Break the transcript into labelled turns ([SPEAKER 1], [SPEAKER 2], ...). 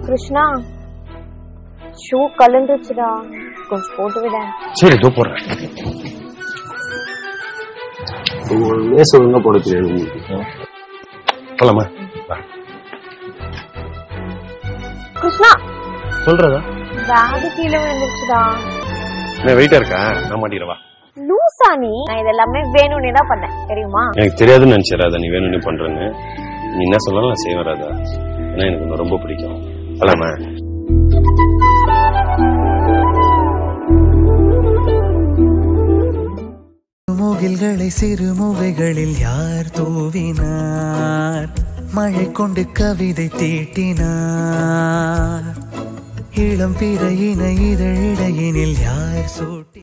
[SPEAKER 1] Krishna shoe கலந்துச்சுடா கொஞ்சம் போட்டு விட
[SPEAKER 2] சரி இதோ போடுறேன்
[SPEAKER 3] லேஸ் ஒழுங்கா போட தெரியாது உங்களுக்கு
[SPEAKER 2] போலாமா வா.
[SPEAKER 1] கிருஷ்ணா
[SPEAKER 2] சொல்றதா
[SPEAKER 1] பேக் கீழே விழுந்துருச்சுடா
[SPEAKER 2] நான் வெயிட்டா இருக்கா நான் மாட்டிடுவா
[SPEAKER 1] லூசா நீ நான் இதெல்லாமே வேணும்னே தான் பண்ணேன் தெரியுமா
[SPEAKER 2] எனக்கு தெரியாதுன்னு நினைச்சேன் ராதா நீ வேணும்னு பண்றேன்னு நீ என்ன சொன்னாலும் நான் செய்வேன் ராதா ஏன்னா எனக்கு உன்னை ரொம்ப பிடிக்கும் போலாமா
[SPEAKER 4] முகில்களை சிறுமுகைகளில் யார் தூவினார் மழை கொண்டு கவிதை தீட்டினார் இளம் பிறையின இதழிடையினில் யார் சூட்டி